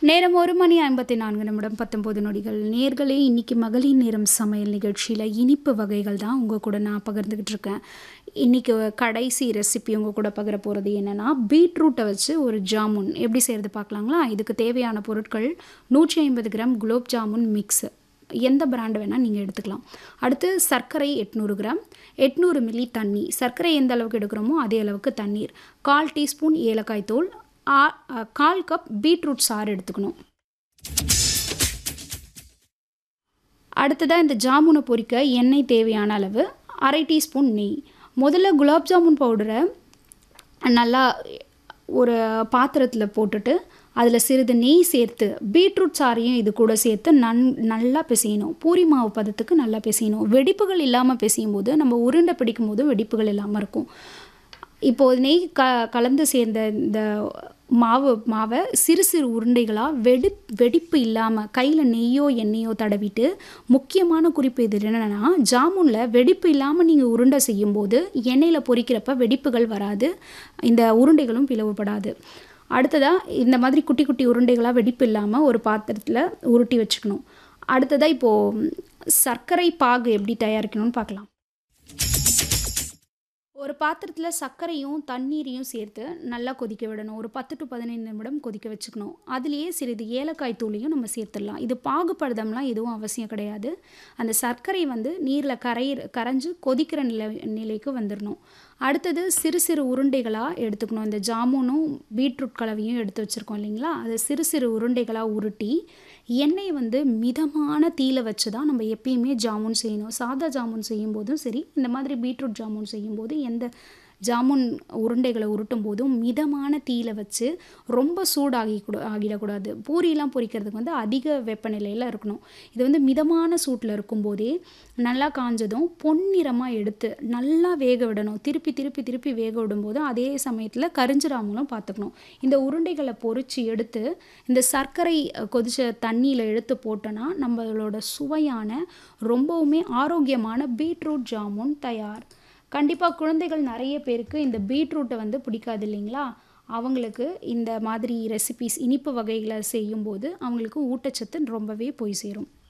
நேரம் ஒரு மணி ஐம்பத்தி நான்கு நிமிடம் பத்தொம்போது நொடிகள் நேர்களே இன்னைக்கு மகளிர் நேரம் சமையல் நிகழ்ச்சியில் இனிப்பு வகைகள் தான் உங்கள் கூட நான் பகிர்ந்துக்கிட்டு இருக்கேன் இன்றைக்கி கடைசி ரெசிபி உங்கள் கூட பகிர போகிறது என்னென்னா பீட்ரூட்டை வச்சு ஒரு ஜாமுன் எப்படி செய்கிறது பார்க்கலாங்களா இதுக்கு தேவையான பொருட்கள் நூற்றி ஐம்பது கிராம் குலோப் ஜாமுன் மிக்ஸு எந்த பிராண்டு வேணால் நீங்கள் எடுத்துக்கலாம் அடுத்து சர்க்கரை எட்நூறு கிராம் எட்நூறு மில்லி தண்ணி சர்க்கரை எந்த அளவுக்கு எடுக்கிறோமோ அதே அளவுக்கு தண்ணீர் கால் டீஸ்பூன் ஏலக்காய் தூள் ஆ- அ, கால் கப் பீட்ரூட் சாறு எடுத்துக்கணும் அடுத்ததாக இந்த ஜாமுனை பொரிக்க எண்ணெய் தேவையான அளவு அரை டீஸ்பூன் நெய் முதல்ல குலாப் ஜாமுன் பவுடரை நல்லா ஒரு பாத்திரத்தில் போட்டுட்டு அதில் சிறிது நெய் சேர்த்து பீட்ரூட் சாறையும் இது கூட சேர்த்து நன் நல்லா பிசையணும் பூரி மாவு பதத்துக்கு நல்லா பிசையணும் வெடிப்புகள் இல்லாமல் பிசையும் போது நம்ம உருண்டை பிடிக்கும் போது வெடிப்புகள் இல்லாமல் இருக்கும் இப்போது நெய் க கலந்து சேர்ந்த இந்த மாவு மாவை சிறு சிறு உருண்டைகளாக வெடி வெடிப்பு இல்லாமல் கையில் நெய்யோ எண்ணெயோ தடவிட்டு முக்கியமான குறிப்பு இது என்னென்னா ஜாமுனில் வெடிப்பு இல்லாமல் நீங்கள் உருண்டை செய்யும்போது எண்ணெயில் பொரிக்கிறப்ப வெடிப்புகள் வராது இந்த உருண்டைகளும் பிளவுபடாது அடுத்ததாக இந்த மாதிரி குட்டி குட்டி உருண்டைகளாக வெடிப்பு இல்லாமல் ஒரு பாத்திரத்தில் உருட்டி வச்சுக்கணும் அடுத்ததாக இப்போது சர்க்கரை பாகு எப்படி தயாரிக்கணும்னு பார்க்கலாம் ஒரு பாத்திரத்தில் சர்க்கரையும் தண்ணீரையும் சேர்த்து நல்லா கொதிக்க விடணும் ஒரு பத்து டு பதினைந்து நிமிடம் கொதிக்க வச்சுக்கணும் அதுலேயே சிறிது ஏலக்காய் தூளையும் நம்ம சேர்த்துடலாம் இது பாகுபடுதம்லாம் எதுவும் அவசியம் கிடையாது அந்த சர்க்கரை வந்து நீரில் கரை கரைஞ்சு கொதிக்கிற நிலை நிலைக்கு வந்துடணும் அடுத்தது சிறு சிறு உருண்டைகளாக எடுத்துக்கணும் இந்த ஜாமுனும் பீட்ரூட் கலவையும் எடுத்து வச்சுருக்கோம் இல்லைங்களா அதை சிறு சிறு உருண்டைகளாக உருட்டி எண்ணெய் வந்து மிதமான தீயில வச்சு தான் நம்ம எப்பயுமே ஜாமுன் செய்யணும் சாதா ஜாமுன் செய்யும்போதும் சரி இந்த மாதிரி பீட்ரூட் ஜாமுன் செய்யும்போது எந்த ஜாமுன் உருண்டைகளை உருட்டும் போதும் மிதமான தீயில வச்சு ரொம்ப சூடாகி கூட ஆகிடக்கூடாது பூரியெலாம் பொரிக்கிறதுக்கு வந்து அதிக வெப்பநிலையில் இருக்கணும் இது வந்து மிதமான சூட்டில் இருக்கும்போதே நல்லா காஞ்சதும் பொன்னிறமாக எடுத்து நல்லா வேக விடணும் திருப்பி திருப்பி திருப்பி வேக விடும்போது அதே சமயத்தில் கரிஞ்சிராமலும் பார்த்துக்கணும் இந்த உருண்டைகளை பொரிச்சு எடுத்து இந்த சர்க்கரை அஹ், கொதிச்ச தண்ணியில் எடுத்து போட்டோன்னா நம்மளோட சுவையான ரொம்பவுமே ஆரோக்கியமான பீட்ரூட் ஜாமுன் தயார் கண்டிப்பாக குழந்தைகள் நிறைய பேருக்கு இந்த பீட்ரூட்டை வந்து பிடிக்காது இல்லைங்களா அவங்களுக்கு இந்த மாதிரி ரெசிபிஸ் இனிப்பு வகைகளை செய்யும்போது அவங்களுக்கு ஊட்டச்சத்து ரொம்பவே போய் சேரும்